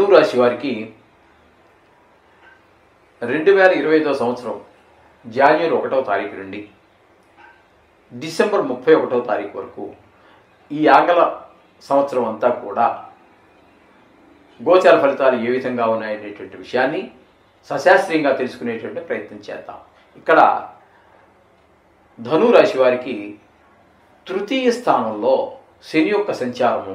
ధనురాశి వారికి రెండు వేల ఇరవై ఐదో సంవత్సరం జాన్యువరి ఒకటో తారీఖు నుండి డిసెంబర్ ముప్పై ఒకటో తారీఖు వరకు ఈ ఆంగ్ల సంవత్సరం అంతా కూడా గోచార ఫలితాలు ఏ విధంగా ఉన్నాయనేటువంటి విషయాన్ని సశాస్త్రీయంగా తెలుసుకునేటువంటి ప్రయత్నం చేద్దాం ఇక్కడ ధనురాశి వారికి తృతీయ స్థానంలో శని యొక్క సంచారము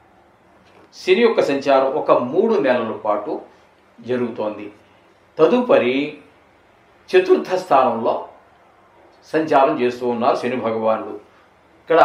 శని యొక్క సంచారం ఒక మూడు నెలల పాటు జరుగుతోంది తదుపరి చతుర్థ స్థానంలో సంచారం చేస్తూ ఉన్నారు శని భగవానుడు ఇక్కడ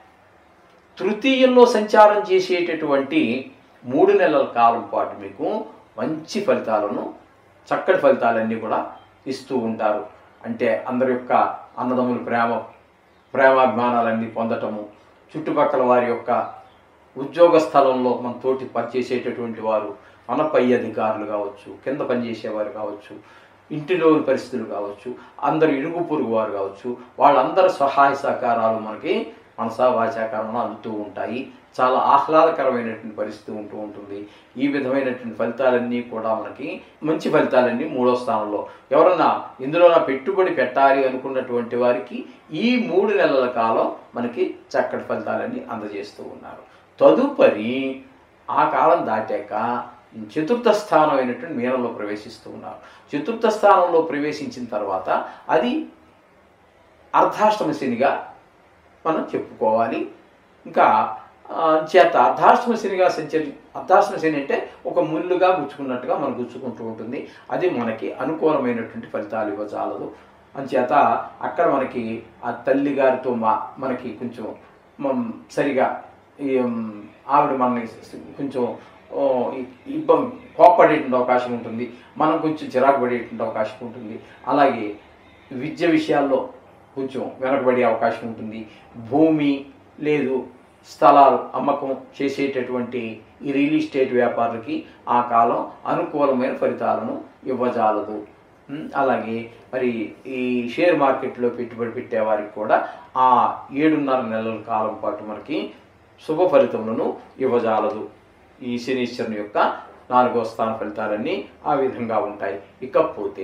తృతీయంలో సంచారం చేసేటటువంటి మూడు నెలల కాలం పాటు మీకు మంచి ఫలితాలను చక్కటి ఫలితాలన్నీ కూడా ఇస్తూ ఉంటారు అంటే అందరి యొక్క అన్నదమ్ముల ప్రేమ ప్రేమాభిమానాలన్నీ పొందటము చుట్టుపక్కల వారి యొక్క ఉద్యోగ స్థలంలో మన తోటి పనిచేసేటటువంటి వారు మన పై అధికారులు కావచ్చు కింద పనిచేసేవారు కావచ్చు ఇంటిలోని పరిస్థితులు కావచ్చు అందరు ఇరుగు పొరుగు వారు కావచ్చు వాళ్ళందరి సహాయ సహకారాలు మనకి మనసా వాచాకరణ అందుతూ ఉంటాయి చాలా ఆహ్లాదకరమైనటువంటి పరిస్థితి ఉంటూ ఉంటుంది ఈ విధమైనటువంటి ఫలితాలన్నీ కూడా మనకి మంచి ఫలితాలన్నీ మూడో స్థానంలో ఎవరన్నా ఇందులో నా పెట్టుబడి పెట్టాలి అనుకున్నటువంటి వారికి ఈ మూడు నెలల కాలం మనకి చక్కటి ఫలితాలన్నీ అందజేస్తూ ఉన్నారు తదుపరి ఆ కాలం దాటాక చతుర్థ స్థానం అయినటువంటి మీనంలో ప్రవేశిస్తూ ఉన్నారు చతుర్థ స్థానంలో ప్రవేశించిన తర్వాత అది అర్ధాష్టమ శనిగా మనం చెప్పుకోవాలి ఇంకా ఆ, చేత అర్ధాష్టమ శనిగా సంచరి అర్ధాష్టమ శని అంటే ఒక ముళ్ళుగా గుచ్చుకున్నట్టుగా మనం గుచ్చుకుంటూ ఉంటుంది అది మనకి అనుకూలమైనటువంటి ఫలితాలు ఇవ్వజాలదు అంచేత అక్కడ మనకి ఆ తల్లి గారితో మా మనకి కొంచెం మం- సరిగా ఈ, ఉమ్, ఆవిడ మనని కొంచెం ఓ, ఇ- ఇబ్బంది కోప్పడేటువంటి అవకాశం ఉంటుంది మనం కొంచెం చిరాకు పడేటువంటి అవకాశం ఉంటుంది అలాగే విద్య విషయాల్లో కొంచెం వెనకబడే అవకాశం ఉంటుంది భూమి లేదు స్థలాలు అమ్మకం చేసేటటువంటి ఈ రియల్ ఎస్టేట్ వ్యాపారులకి ఆ కాలం అనుకూలమైన ఫలితాలను ఇవ్వజాలదు ఉమ్, అలాగే మరి ఈ షేర్ మార్కెట్లో పెట్టుబడి పెట్టే వారికి కూడా ఆ ఏడున్నర నెలల కాలం పాటు మనకి శుభ ఫలితములను ఇవ్వజాలదు ఈ శనీశ్వరుని యొక్క నాలుగో స్థాన ఫలితాలన్నీ ఆ విధంగా ఉంటాయి ఇకపోతే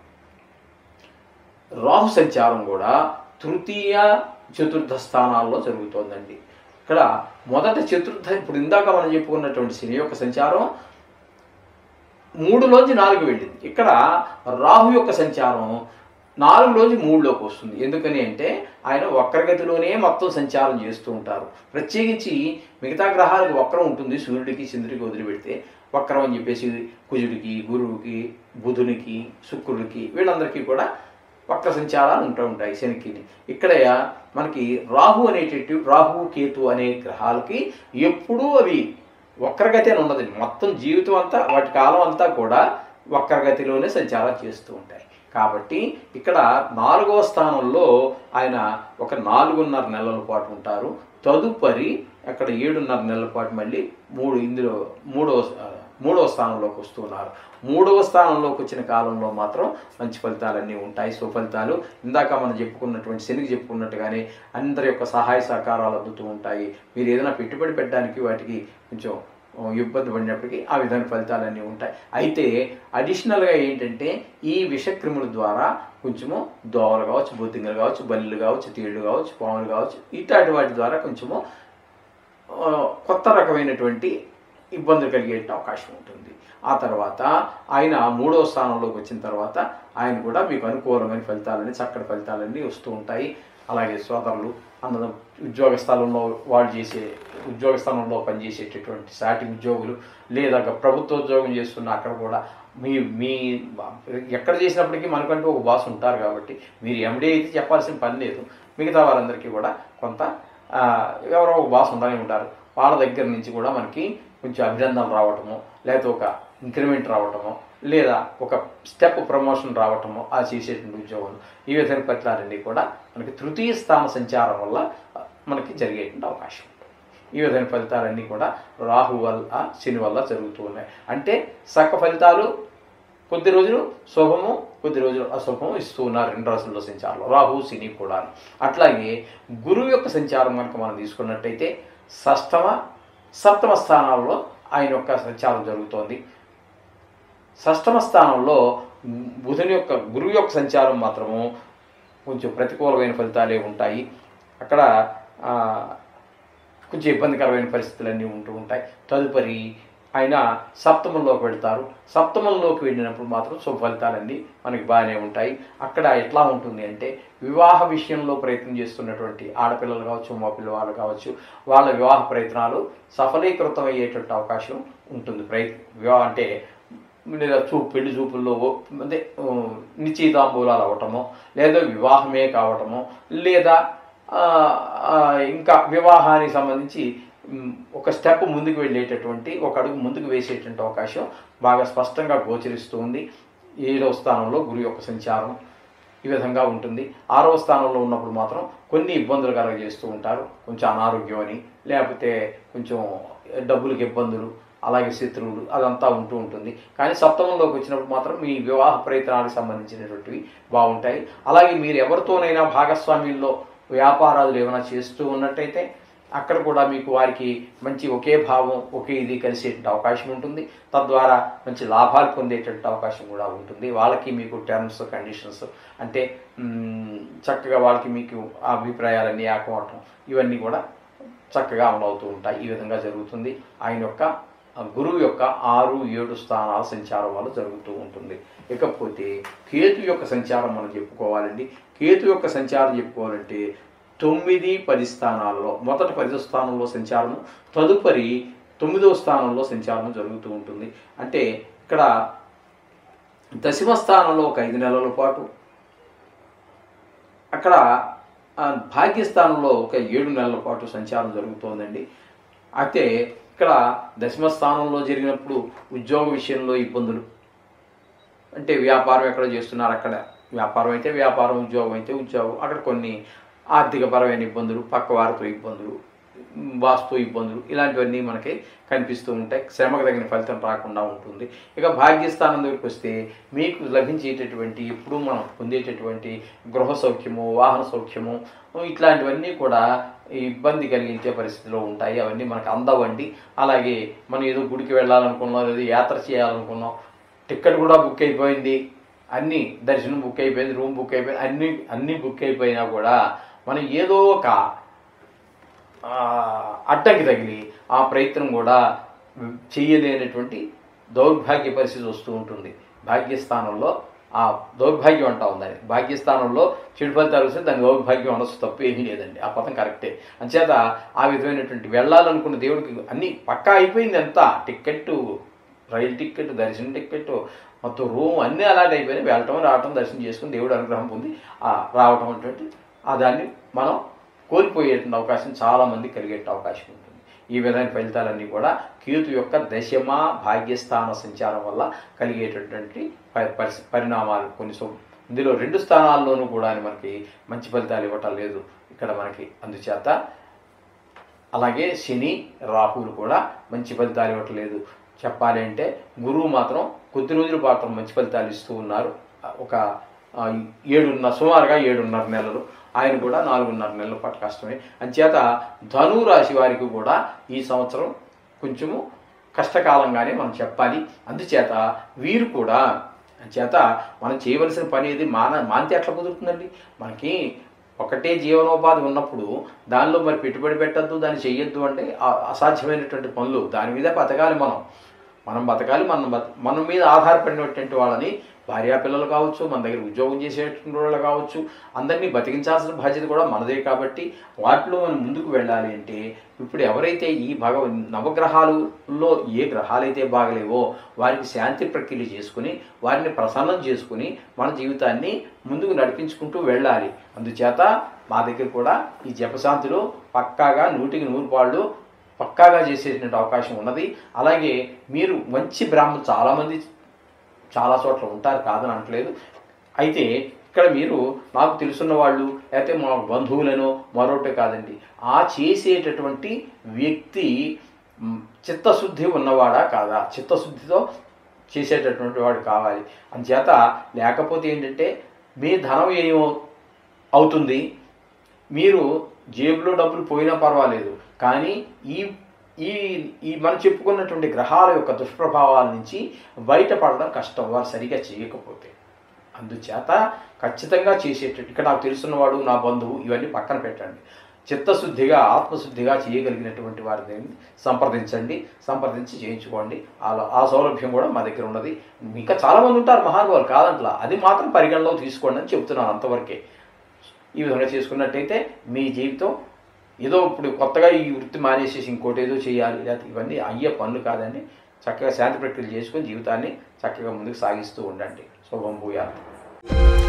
రాహు సంచారం కూడా తృతీయ చతుర్థ స్థానాల్లో జరుగుతోందండి ఇక్కడ మొదట చతుర్థ ఇప్పుడు ఇందాక మనం చెప్పుకున్నటువంటి శని యొక్క సంచారం మూడులోంచి నాలుగు వెళ్ళింది ఇక్కడ రాహు యొక్క సంచారం నాలుగులోంచి మూడులోకి వస్తుంది ఎందుకని అంటే ఆయన వక్రగతిలోనే మొత్తం సంచారం చేస్తూ ఉంటారు ప్రత్యేకించి మిగతా గ్రహాలకు వక్రం ఉంటుంది సూర్యుడికి చంద్రుడికి వదిలిపెడితే వక్రం అని చెప్పేసి కుజుడికి గురువుకి బుధునికి శుక్రుడికి వీళ్ళందరికీ కూడా వక్ర సంచారాలు ఉంటూ ఉంటాయి శనికి ఇక్కడ మనకి రాహు అనేటట్టు రాహు కేతు అనే గ్రహాలకి ఎప్పుడూ అవి వక్రగతి అని ఉన్నది మొత్తం జీవితం అంతా వాటి కాలం అంతా కూడా వక్రగతిలోనే సంచారం చేస్తూ ఉంటాయి కాబట్టి ఇక్కడ నాలుగవ స్థానంలో ఆయన ఒక నాలుగున్నర నెలల పాటు ఉంటారు తదుపరి అక్కడ ఏడున్నర నెలల పాటు మళ్ళీ మూడు ఇందులో మూడవ మూడవ స్థానంలోకి వస్తున్నారు మూడవ స్థానంలోకి వచ్చిన కాలంలో మాత్రం మంచి ఫలితాలన్నీ ఉంటాయి సుఫలితాలు ఇందాక మనం చెప్పుకున్నటువంటి శనికి చెప్పుకున్నట్టుగానే అందరి యొక్క సహాయ సహకారాలు అందుతూ ఉంటాయి మీరు ఏదైనా పెట్టుబడి పెట్టడానికి వాటికి కొంచెం ఆ, ఇబ్బంది పడినప్పటికీ ఆ విధమైన ఫలితాలన్నీ ఉంటాయి అయితే అడిషనల్గా ఏంటంటే ఈ విషక్రిముల ద్వారా కొంచెము దోమలు కావచ్చు బొద్దింగలు కావచ్చు బల్లులు కావచ్చు తేళ్ళు కావచ్చు పాములు కావచ్చు ఇట్లాంటి వాటి ద్వారా కొంచెము ఆ, కొత్త రకమైనటువంటి ఇబ్బందులు కలిగే అవకాశం ఉంటుంది ఆ తర్వాత ఆయన మూడవ స్థానంలోకి వచ్చిన తర్వాత ఆయన కూడా మీకు అనుకూలమైన ఫలితాలన్నీ చక్కటి ఫలితాలన్నీ వస్తూ ఉంటాయి అలాగే సోదరులు అన్నదం ఉద్యోగ స్థలంలో వాళ్ళు చేసే ఉద్యోగ స్థలంలో పనిచేసేటటువంటి సాటి ఉద్యోగులు లేదా ప్రభుత్వ ఉద్యోగం చేస్తున్న అక్కడ కూడా మీ మీ ఎక్కడ చేసినప్పటికీ మనకంటూ ఒక బాస్ ఉంటారు కాబట్టి మీరు ఎండి అయితే చెప్పాల్సిన పని లేదు మిగతా వారందరికీ కూడా కొంత ఆ, ఎవరో ఒక బాస్ ఉండాలి ఉంటారు వాళ్ళ దగ్గర నుంచి కూడా మనకి కొంచెం అభినందనలు రావటము లేకపోతే ఒక ఇంక్రిమెంట్ రావటము లేదా ఒక స్టెప్ ప్రమోషన్ రావటము ఆ చేసేటువంటి ఉద్యోగులు ఈ విధమైన ఫలితాలన్నీ కూడా మనకి తృతీయ స్థాన సంచారం వల్ల ఆ, మనకి జరిగేటువంటి అవకాశం ఉంటుంది ఈ విధమైన ఫలితాలన్నీ కూడా రాహు వల్ల శని వల్ల జరుగుతూ ఉన్నాయి అంటే సక్క ఫలితాలు కొద్ది రోజులు శుభము కొద్ది రోజులు అశుభము ఇస్తూ ఉన్నారు రెండు రాసుల్లో సంచారంలో రాహు శని కూడా అట్లాగే గురువు యొక్క సంచారం కనుక మనం తీసుకున్నట్టయితే షష్టమ సప్తమ స్థానాల్లో ఆయన యొక్క సంచారం జరుగుతోంది షష్టమ స్థానంలో బుధుని యొక్క గురువు యొక్క సంచారం మాత్రము కొంచెం ప్రతికూలమైన ఫలితాలే ఉంటాయి అక్కడ ఆ, కొంచెం ఇబ్బందికరమైన పరిస్థితులన్నీ ఉంటూ ఉంటాయి తదుపరి ఆయన సప్తమంలోకి వెళ్తారు సప్తమంలోకి వెళ్ళినప్పుడు మాత్రం శుభ ఫలితాలన్నీ మనకి బాగానే ఉంటాయి అక్కడ ఎట్లా ఉంటుంది అంటే వివాహ విషయంలో ప్రయత్నం చేస్తున్నటువంటి ఆడపిల్లలు కావచ్చు మా పిల్లవాళ్ళు కావచ్చు వాళ్ళ వివాహ ప్రయత్నాలు సఫలీకృతం అయ్యేటువంటి అవకాశం ఉంటుంది ప్రయత్నం వివాహం అంటే లేదా చూపు పెళ్లి చూపుల్లో అదే ఉమ్, నిశ్చితాంబూలాలు అవ్వటమో లేదా వివాహమే కావటమో లేదా ఆ, ఆ, ఇంకా వివాహానికి సంబంధించి ఉమ్, ఒక స్టెప్ ముందుకు వెళ్ళేటటువంటి ఒక అడుగు ముందుకు వేసేటువంటి అవకాశం బాగా స్పష్టంగా గోచరిస్తూ ఉంది ఏడవ స్థానంలో గురు యొక్క సంచారం ఈ విధంగా ఉంటుంది ఆరవ స్థానంలో ఉన్నప్పుడు మాత్రం కొన్ని ఇబ్బందులు కలగజేస్తూ ఉంటారు కొంచెం అనారోగ్యం అని లేకపోతే కొంచెం డబ్బులకి ఇబ్బందులు అలాగే శత్రువులు అదంతా ఉంటూ ఉంటుంది కానీ సప్తమంలోకి వచ్చినప్పుడు మాత్రం మీ వివాహ ప్రయత్నాలకు సంబంధించినటువంటివి బాగుంటాయి అలాగే మీరు ఎవరితోనైనా భాగస్వామ్యంలో వ్యాపారాలు ఏమైనా చేస్తూ ఉన్నట్టయితే అక్కడ కూడా మీకు వారికి మంచి ఒకే భావం ఒకే ఇది కలిసేటువంటి అవకాశం ఉంటుంది తద్వారా మంచి లాభాలు పొందేటువంటి అవకాశం కూడా ఉంటుంది వాళ్ళకి మీకు టర్మ్స్ కండిషన్స్ అంటే మ్, చక్కగా వాళ్ళకి మీకు ఆ అభిప్రాయాలన్నీ ఏకమవటం ఇవన్నీ కూడా చక్కగా అమలవుతూ ఉంటాయి ఈ విధంగా జరుగుతుంది ఆయన యొక్క ఆ గురువు యొక్క ఆరు ఏడు స్థానాల సంచారం వల్ల జరుగుతూ ఉంటుంది ఇకపోతే కేతు యొక్క సంచారం మనం చెప్పుకోవాలండి కేతు యొక్క సంచారం చెప్పుకోవాలంటే తొమ్మిది పది స్థానాల్లో మొదటి పది స్థానంలో సంచారము తదుపరి తొమ్మిదవ స్థానంలో సంచారం జరుగుతూ ఉంటుంది అంటే ఇక్కడ దశమ స్థానంలో ఒక ఐదు నెలల పాటు అక్కడ ఆ, భాగ్యస్థానంలో ఒక ఏడు నెలల పాటు సంచారం జరుగుతోందండి అయితే ఇక్కడ దశమ స్థానంలో జరిగినప్పుడు ఉద్యోగ విషయంలో ఇబ్బందులు అంటే వ్యాపారం ఎక్కడ చేస్తున్నారు అక్కడ వ్యాపారం అయితే వ్యాపారం ఉద్యోగం అయితే ఉద్యోగం అక్కడ కొన్ని ఆర్థికపరమైన ఇబ్బందులు పక్క వారితో ఇబ్బందులు వాస్తు ఇబ్బందులు ఇలాంటివన్నీ మనకి కనిపిస్తూ ఉంటాయి శ్రమకు తగిన ఫలితం రాకుండా ఉంటుంది ఇక భాగ్యస్థానం దగ్గరికి వస్తే మీకు లభించేటటువంటి ఎప్పుడూ మనం పొందేటటువంటి గృహ సౌఖ్యము వాహన సౌఖ్యము ఇట్లాంటివన్నీ కూడా ఇబ్బంది కలిగించే పరిస్థితిలో ఉంటాయి అవన్నీ మనకు అందవండి అలాగే మనం ఏదో గుడికి వెళ్ళాలనుకున్నాం లేదా యాత్ర చేయాలనుకున్నాం టికెట్ కూడా బుక్ అయిపోయింది అన్నీ దర్శనం బుక్ అయిపోయింది రూమ్ బుక్ అయిపోయింది అన్నీ అన్నీ బుక్ అయిపోయినా కూడా మనం ఏదో ఒక ఆ, అడ్డంకి తగిలి ఆ ప్రయత్నం కూడా చేయలేనటువంటి దౌర్భాగ్య పరిస్థితి వస్తూ ఉంటుంది భాగ్యస్థానంలో ఆ దౌర్భాగ్యం అంటా ఉందని భాగ్యస్థానంలో చెడు ఫలితాలు వస్తే దాని దౌర్భాగ్యం అనొచ్చు తప్పు ఏమీ లేదండి ఆ పదం కరెక్టే అంచేత ఆ విధమైనటువంటి వెళ్ళాలనుకున్న దేవుడికి అన్నీ పక్కా అయిపోయింది ఎంత టికెట్ రైలు టికెట్ దర్శనం టికెట్ మొత్తం రూమ్ అన్నీ అలాంటి అయిపోయినాయి వెళ్ళటం రావటం దర్శనం చేసుకుని దేవుడు అనుగ్రహం పొంది ఆ రావటం అటువంటి ఆ దాన్ని మనం కోల్పోయేటువంటి అవకాశం చాలామంది కలిగే అవకాశం ఉంటుంది ఈ విధమైన ఫలితాలన్నీ కూడా కేతు యొక్క దశమ భాగ్యస్థాన సంచారం వల్ల కలిగేటటువంటి ప- పరిస్థి- పరిణామాలు కొన్ని సో ఇందులో రెండు స్థానాల్లోనూ కూడా మనకి మంచి ఫలితాలు ఇవ్వటం లేదు ఇక్కడ మనకి అందుచేత అలాగే శని రాహువులు కూడా మంచి ఫలితాలు ఇవ్వట్లేదు చెప్పాలి అంటే గురువు మాత్రం కొద్ది రోజుల పాటు మంచి ఫలితాలు ఇస్తూ ఉన్నారు ఒక ఆ, ఏడున్నర సుమారుగా ఏడున్నర నెలలు ఆయన కూడా నాలుగున్నర నెలల పాటు కష్టమే అంచేత ధను రాశి వారికి కూడా ఈ సంవత్సరం కొంచెము కష్టకాలంగానే మనం చెప్పాలి అందుచేత వీరు కూడా చేత మనం చేయవలసిన పని ఏది మాన మాంతి ఎట్లా కుదురుతుందండి మనకి ఒకటే జీవనోపాధి ఉన్నప్పుడు దానిలో మరి పెట్టుబడి పెట్టద్దు దాన్ని చెయ్యొద్దు అంటే ఆ- అసాధ్యమైనటువంటి పనులు దాని మీద బతకాలి మనం మనం బతకాలి మనం బత మన మీద ఆధారపడినటువంటి వాళ్ళని భార్యా పిల్లలు కావచ్చు మన దగ్గర ఉద్యోగం చేసేటువంటి వాళ్ళు కావచ్చు అందరినీ బతికించాల్సిన బాధ్యత కూడా మనదే కాబట్టి వాటిలో మనం ముందుకు వెళ్ళాలి అంటే ఇప్పుడు ఎవరైతే ఈ భగవ నవగ్రహాలలో ఏ గ్రహాలైతే బాగలేవో వారికి శాంతి ప్రక్రియ చేసుకుని వారిని ప్రసన్నం చేసుకుని మన జీవితాన్ని ముందుకు నడిపించుకుంటూ వెళ్ళాలి అందుచేత మా దగ్గర కూడా ఈ జపశాంతిలో పక్కాగా నూటికి నూరు పాళ్ళు పక్కాగా చేసేటువంటి అవకాశం ఉన్నది అలాగే మీరు మంచి బ్రాహ్మణులు చాలామంది చాలా చోట్ల ఉంటారు కాదని అనట్లేదు అయితే ఇక్కడ మీరు నాకు తెలుసున్న వాళ్ళు లేకపోతే మా బంధువులను మరొకటి కాదండి ఆ చేసేటటువంటి వ్యక్తి మ్, చిత్తశుద్ధి ఉన్నవాడా కాదా చిత్తశుద్ధితో చేసేటటువంటి వాడు కావాలి అందుచేత లేకపోతే ఏంటంటే మీ ధనం ఏమో అవుతుంది మీరు జేబులో డబ్బులు పోయినా పర్వాలేదు కానీ ఈ ఈ ఈ మనం చెప్పుకున్నటువంటి గ్రహాల యొక్క దుష్ప్రభావాల నుంచి బయటపడడం కష్టం వారు సరిగా చేయకపోతే అందుచేత ఖచ్చితంగా చేసేటట్టు ఇక్కడ నాకు తెలుసున్నవాడు నా బంధువు ఇవన్నీ పక్కన పెట్టండి చిత్తశుద్ధిగా ఆత్మశుద్ధిగా చేయగలిగినటువంటి వారిని సంప్రదించండి సంప్రదించి చేయించుకోండి అలా ఆ సౌలభ్యం కూడా మా దగ్గర ఉన్నది ఇంకా చాలామంది ఉంటారు మహానుభావులు కాదంట్లా అది మాత్రం పరిగణలో తీసుకోండి అని చెప్తున్నాను అంతవరకే ఈ విధంగా చేసుకున్నట్టయితే మీ జీవితం ఏదో ఇప్పుడు కొత్తగా ఈ వృత్తి మానేసేసి ఇంకోటి ఏదో చేయాలి లేకపోతే ఇవన్నీ అయ్యే పనులు కాదండి చక్కగా శాంతి ప్రక్రియలు చేసుకొని జీవితాన్ని చక్కగా ముందుకు సాగిస్తూ ఉండండి శుభం భూయాలు